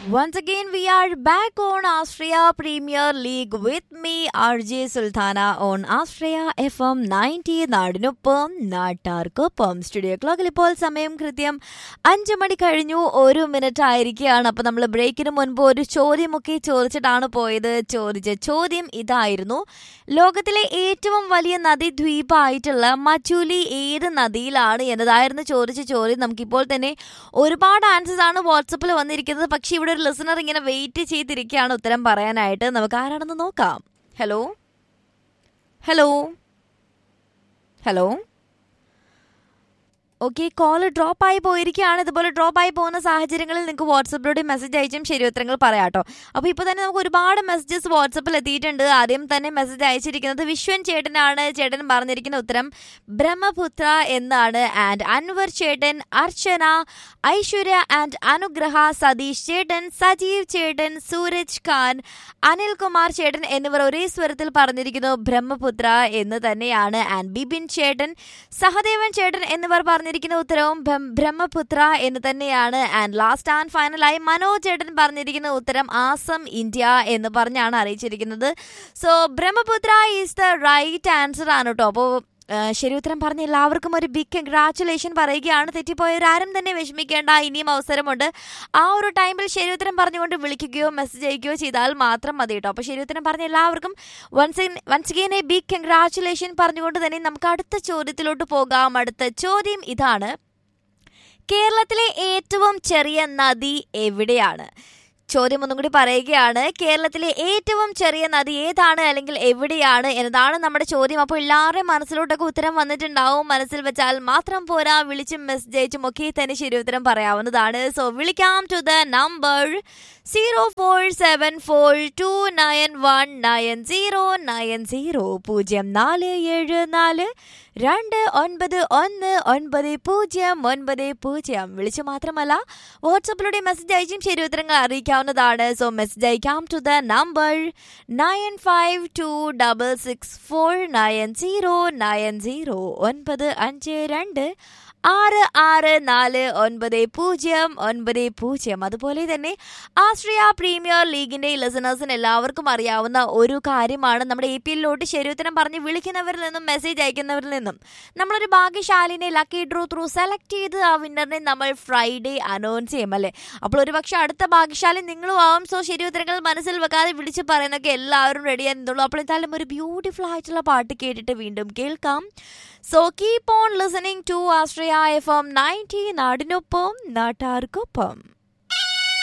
Once again, we are back on Austria Premier League with me, RJ Sultana, on Austria FM 90 നാടിനൊപ്പം നാട്ടാർക്കൊപ്പം studio ക്ലോക്കിൽ ഇപ്പോൾ സമയം കൃത്യം അഞ്ച് മണി കഴിഞ്ഞു ഒരു മിനിറ്റ് ആയിരിക്കുകയാണ് അപ്പോൾ നമ്മൾ ബ്രേക്കിന് മുൻപ് ഒരു ചോദ്യമൊക്കെ ചോദിച്ചിട്ടാണ് പോയത് ചോദിച്ച ചോദ്യം ഇതായിരുന്നു ലോകത്തിലെ ഏറ്റവും വലിയ നദി ദ്വീപായിട്ടുള്ള മജുലി ഏത് നദിയിലാണ് എന്നതായിരുന്നു ചോദിച്ച ചോദ്യം നമുക്കിപ്പോൾ തന്നെ ഒരുപാട് ആൻസേഴ്സ് ആണ് വാട്സപ്പിൽ വന്നിരിക്കുന്നത് പക്ഷേ ഇവിടെ ഒരു ലിസണർ ഇങ്ങനെ വെയിറ്റ് ചെയ്തിരിക്കുകയാണ് ഉത്തരം പറയാനായിട്ട് നമുക്ക് ആരാണെന്ന് നോക്കാം hello hello hello okay call drop ആയി പോയിരിക്കുകയാണ് ഇതുപോലെ ഡ്രോപ്പ് ആയി പോകുന്ന സാഹചര്യങ്ങളിൽ നിങ്ങൾക്ക് വാട്സപ്പിലൂടെ മെസ്സേജ് അയച്ചും ശരി ഉത്തരങ്ങൾ പറയാട്ടോ അപ്പോൾ ഇപ്പോൾ തന്നെ നമുക്ക് ഒരുപാട് മെസ്സേജസ് വാട്സപ്പിൽ എത്തിയിട്ടുണ്ട് ആദ്യം തന്നെ മെസ്സേജ് അയച്ചിരിക്കുന്നത് വിശ്വൻ ചേട്ടനാണ് ചേട്ടൻ പറഞ്ഞിരിക്കുന്ന ഉത്തരം ബ്രഹ്മപുത്ര എന്നാണ് ആൻഡ് അൻവർ ചേട്ടൻ അർച്ചന ഐശ്വര്യ ആൻഡ് അനുഗ്രഹ സതീഷ് ചേട്ടൻ സജീവ് ചേട്ടൻ സൂരജ് ഖാൻ അനിൽകുമാർ ചേട്ടൻ എന്നിവർ ഒരേ സ്വരത്തിൽ പറഞ്ഞിരിക്കുന്നു ബ്രഹ്മപുത്ര എന്ന് തന്നെയാണ് ആൻഡ് ബിബിൻ ചേട്ടൻ സഹദേവൻ ചേട്ടൻ എന്നിവർ പറഞ്ഞിരിക്കുന്ന ഉത്തരവും ഭം- ബ്രഹ്മപുത്ര എന്ന് തന്നെയാണ് ആൻഡ് ലാസ്റ്റ് ആൻഡ് ഫൈനലായി മനോജ് ചേട്ടൻ പറഞ്ഞിരിക്കുന്ന ഉത്തരം ആസം ഇന്ത്യ എന്ന് പറഞ്ഞാണ് അറിയിച്ചിരിക്കുന്നത് so Brahmaputra is the right answer ആണ് കേട്ടോ അപ്പോൾ ശരി ഉത്തരം പറഞ്ഞ എല്ലാവർക്കും ഒരു ബിഗ് കൺഗ്രാറ്റുലേഷൻ പറയുകയാണ് തെറ്റിപ്പോയവരാരും തന്നെ വിഷമിക്കേണ്ട ഇനിയും അവസരമുണ്ട് ആ ഒരു ടൈമിൽ ശരി ഉത്തരം പറഞ്ഞുകൊണ്ട് വിളിക്കുകയോ മെസ്സേജ് അയക്കുകയോ ചെയ്താൽ മാത്രം മതി കേട്ടോ അപ്പോൾ ശരി ഉത്തരം പറഞ്ഞ എല്ലാവർക്കും once once again a big congratulation പറഞ്ഞുകൊണ്ട് തന്നെ നമുക്ക് അടുത്ത ചോദ്യത്തിലോട്ട് പോകാം അടുത്ത ചോദ്യം ഇതാണ് കേരളത്തിലെ ഏറ്റവും ചെറിയ നദി എവിടെയാണ് ചോദ്യം ഒന്നും കൂടി പറയുകയാണ് കേരളത്തിലെ ഏറ്റവും ചെറിയ നദി ഏതാണ് അല്ലെങ്കിൽ എവിടെയാണ് എന്നതാണ് നമ്മുടെ ചോദ്യം അപ്പോൾ എല്ലാവരുടെയും മനസ്സിലോട്ടൊക്കെ ഉത്തരം വന്നിട്ടുണ്ടാവും മനസ്സിൽ വെച്ചാൽ മാത്രം പോരാ വിളിച്ചും മെസ്സേജ് അയച്ചും ഒക്കെ തന്നെ ശരി ഉത്തരം പറയാവുന്നതാണ് സോ വിളിക്കാം to the number zero four seven four two nine one nine zero nine zero പൂജ്യം നാല് ഏഴ് നാല് രണ്ട് ഒൻപത് ഒന്ന് ഒൻപത് പൂജ്യം ഒൻപത് പൂജ്യം വിളിച്ചു മാത്രമല്ല വാട്സപ്പിലൂടെ മെസ്സേജ് അയച്ചും ശരി ഉത്തരങ്ങൾ അറിയിക്കാവുന്നതാണ് സോ മെസ്സേജ് അയക്കാം to the number nine five two double six four nine zero nine zero ഒൻപത് അഞ്ച് രണ്ട് ആറ് ആറ് നാല് ഒൻപത് പൂജ്യം ഒൻപത് പൂജ്യം അതുപോലെ തന്നെ ആസ്ട്രിയ പ്രീമിയർ ലീഗിന്റെ ലിസണേഴ്സിന് എല്ലാവർക്കും അറിയാവുന്ന ഒരു കാര്യമാണ് നമ്മുടെ എ പി എല്ലിലോട്ട് ശരിയുത്തരം പറഞ്ഞ് വിളിക്കുന്നവരിൽ നിന്നും മെസ്സേജ് അയക്കുന്നവരിൽ നിന്നും നമ്മളൊരു ഭാഗ്യശാലിനെ ലക്കി ഡ്രോ ത്രൂ സെലക്ട് ചെയ്ത് ആ വിന്നറിനെ നമ്മൾ ഫ്രൈഡേ അനൗൺസ് ചെയ്യും അല്ലേ അപ്പോൾ ഒരു പക്ഷേ അടുത്ത ഭാഗ്യശാലി നിങ്ങളും ആവും സോ ശരി ഉത്തരങ്ങൾ മനസ്സിൽ വെക്കാതെ വിളിച്ച് പറയുന്നൊക്കെ എല്ലാവരും റെഡി ആയിരുന്നുള്ളൂ അപ്പോൾ എന്തായാലും ഒരു ബ്യൂട്ടിഫുൾ ആയിട്ടുള്ള പാട്ട് കേട്ടിട്ട് വീണ്ടും കേൾക്കാം so keep on listening to Astria F M ninety നാടിനൊപ്പം നാട്ടാർക്കൊപ്പം